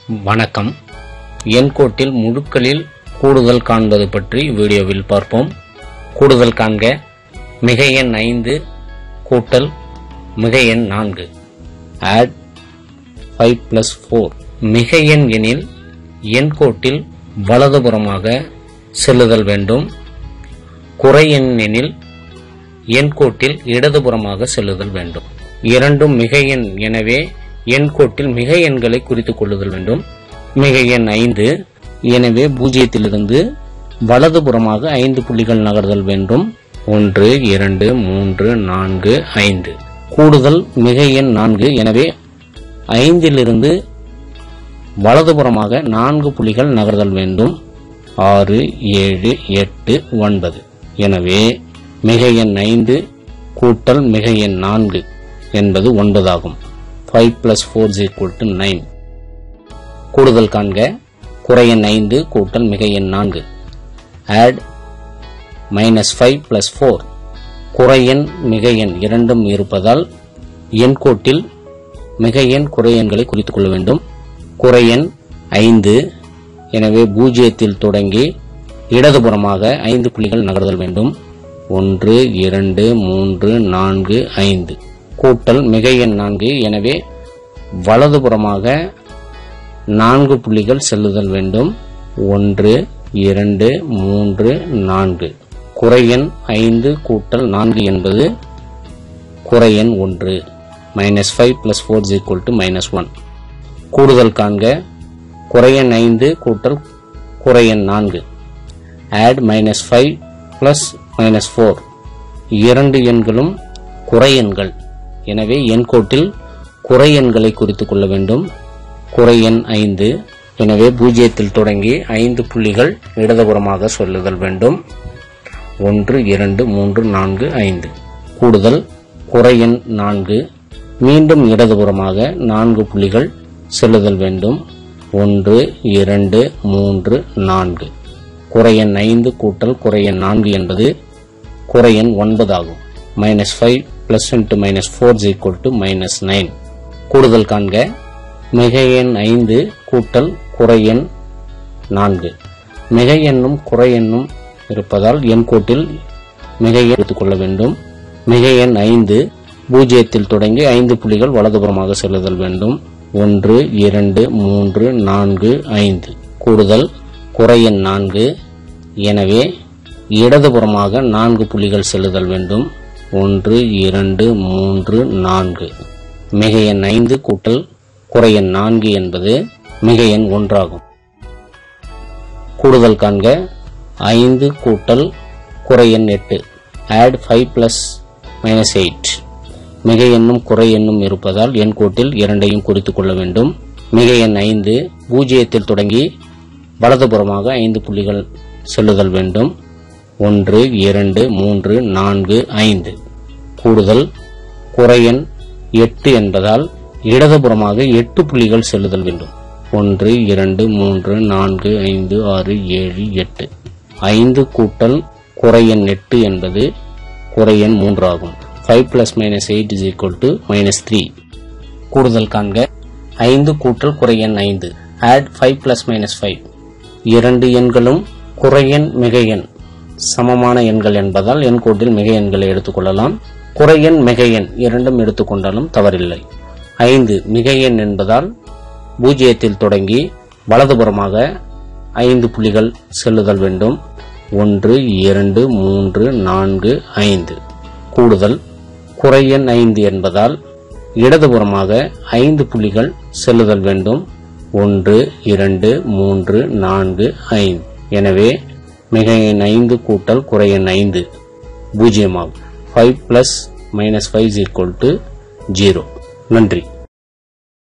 வணக்கம் எண்கோட்டில் முழுக்களில் கூடுதல் காண்பது பற்றி வீடியோவில் பார்ப்போம் கூடுதல் காண்க மிக எண் ஐந்து கூட்டல் மிக எண் நான்கு ஆட் ஃபைவ் பிளஸ் ஃபோர் மிக எண் எனில் எண்கோட்டில் வலதுபுறமாக செல்லுதல் வேண்டும் குறை எண் எனில் எண்கோட்டில் இடதுபுறமாக செல்லுதல் வேண்டும் இரண்டும் மிக எண் எனவே எண்கோட்டில் மிக எண்களை குறித்துக் கொள்ளுதல் வேண்டும் மிக எண் ஐந்து எனவே பூஜ்ஜியத்திலிருந்து வலதுபுறமாக ஐந்து புள்ளிகள் நகர்தல் வேண்டும் ஒன்று இரண்டு மூன்று நான்கு ஐந்து கூடுதல் மிக எண் நான்கு எனவே ஐந்திலிருந்து வலதுபுறமாக நான்கு புள்ளிகள் நகர்தல் வேண்டும் ஆறு ஏழு எட்டு ஒன்பது எனவே மிக எண் ஐந்து கூட்டல் மிக எண் நான்கு என்பது ஒன்பதாகும் five plus four is equal to nine கூடுதல் காண்க குறை எண் ஐந்து கூட்டல் மிக எண் நான்கு add minus five plus four குறை எண் மிக எண் இரண்டும் இருப்பதால் எண் கோட்டில் மிக எண் குறை எண்களை குறித்துக் கொள்ள வேண்டும் குறை எண் ஐந்து எனவே பூஜ்ஜியத்தில் தொடங்கி இடதுபுறமாக ஐந்து புள்ளிகள் நகர்தல் வேண்டும் ஒன்று இரண்டு மூன்று நான்கு ஐந்து கூட்டல் மிக எண் நான்கு எனவே வலதுபுறமாக நான்கு புள்ளிகள் செல்லுதல் வேண்டும் ஒன்று இரண்டு மூன்று நான்கு குறை எண் ஐந்து கூட்டல் நான்கு என்பது குறை எண் ஒன்று minus five plus four equal to minus one கூடுதல் காண்க குறை எண் ஐந்து கூட்டல் குறை எண் நான்கு add minus five plus minus four இரண்டு எண்களும் குறை எண்கள் எனவே எண்கோட்டில் குறை எண்களை குறித்துக் கொள்ள வேண்டும் குறை எண் ஐந்து எனவே பூஜ்ஜியத்தில் தொடங்கி ஐந்து புள்ளிகள் இடதுபுறமாக சொல்லுதல் வேண்டும் ஒன்று இரண்டு மூன்று நான்கு ஐந்து கூடுதல் குறை எண் நான்கு மீண்டும் இடதுபுறமாக நான்கு புள்ளிகள் செல்லுதல் வேண்டும் ஒன்று இரண்டு மூன்று நான்கு குறை எண் ஐந்து கூட்டல் குறை எண் நான்கு என்பது குறை எண் ஒன்பது ஆகும் minus five plus into minus four equal to minus nine கூடுதல் காண்க மிக எண் ஐந்து கூட்டல் குறை எண் நான்கு மிக எண்ணும் குறை எண்ணும் இருப்பதால் எண் கோட்டில் மிக எண் எடுத்துக்கொள்ள வேண்டும் மிக எண் ஐந்து பூஜ்ஜியத்தில் தொடங்கி ஐந்து புள்ளிகள் வலதுபுறமாக செல்லுதல் வேண்டும் ஒன்று இரண்டு மூன்று நான்கு ஐந்து கூடுதல் குறை எண் நான்கு எனவே இடதுபுறமாக நான்கு புள்ளிகள் செல்லுதல் வேண்டும் ஒன்று இரண்டு மூன்று நான்கு மிக எண் ஐந்து கூட்டல் குறை எண் நான்கு என்பது மிக எண் ஒன்றாகும் கூடுதல் காண்க ஐந்து கூட்டல் குறை எண் எட்டு add five plus minus eight மிக எண்ணும் குறை எண்ணும் இருப்பதால் எண் கோட்டில் இரண்டையும் குறித்துக் கொள்ள வேண்டும் மிக எண் ஐந்து பூஜ்ஜியத்தில் தொடங்கி வலதுபுறமாக ஐந்து புள்ளிகள் செல்லுதல் வேண்டும் ஒன்று இரண்டு மூன்று நான்கு ஐந்து கூடுதல் குறை எண் எட்டு என்பதால் இடதுபுறமாக எட்டு புள்ளிகள் செல்லுதல் வேண்டும் ஒன்று இரண்டு மூன்று நான்கு ஐந்து ஆறு ஏழு எட்டு ஐந்து கூட்டல் குறை எண் எட்டு என்பது குறை எண் மூன்று ஆகும் five plus minus eight is equal to minus three கூடுதல் காண்க ஐந்து கூட்டல் குறை எண் ஐந்து add five plus minus five இரண்டு எண்களும் குறை எண் மிக எண் சமமான எண்கள் என்பதால் எண் கோட்டில் மிக எண்களை எடுத்துக்கொள்ளலாம் குறை எண் மிக எண் இரண்டும் எடுத்துக்கொண்டாலும் தவறில்லை ஐந்து மிக எண் என்பதால் பூஜ்ஜியத்தில் தொடங்கி வலதுபுறமாக ஐந்து புள்ளிகள் செல்லுதல் வேண்டும் ஒன்று இரண்டு மூன்று நான்கு ஐந்து கூடுதல் குறை எண் ஐந்து என்பதால் இடதுபுறமாக ஐந்து புள்ளிகள் செல்லுதல் வேண்டும் ஒன்று இரண்டு மூன்று நான்கு ஐந்து எனவே மிக எண் ஐந்து கூட்டல் குறை எண் ஐந்து பூஜ்ஜியமாகும் five plus minus five equal to zero நன்றி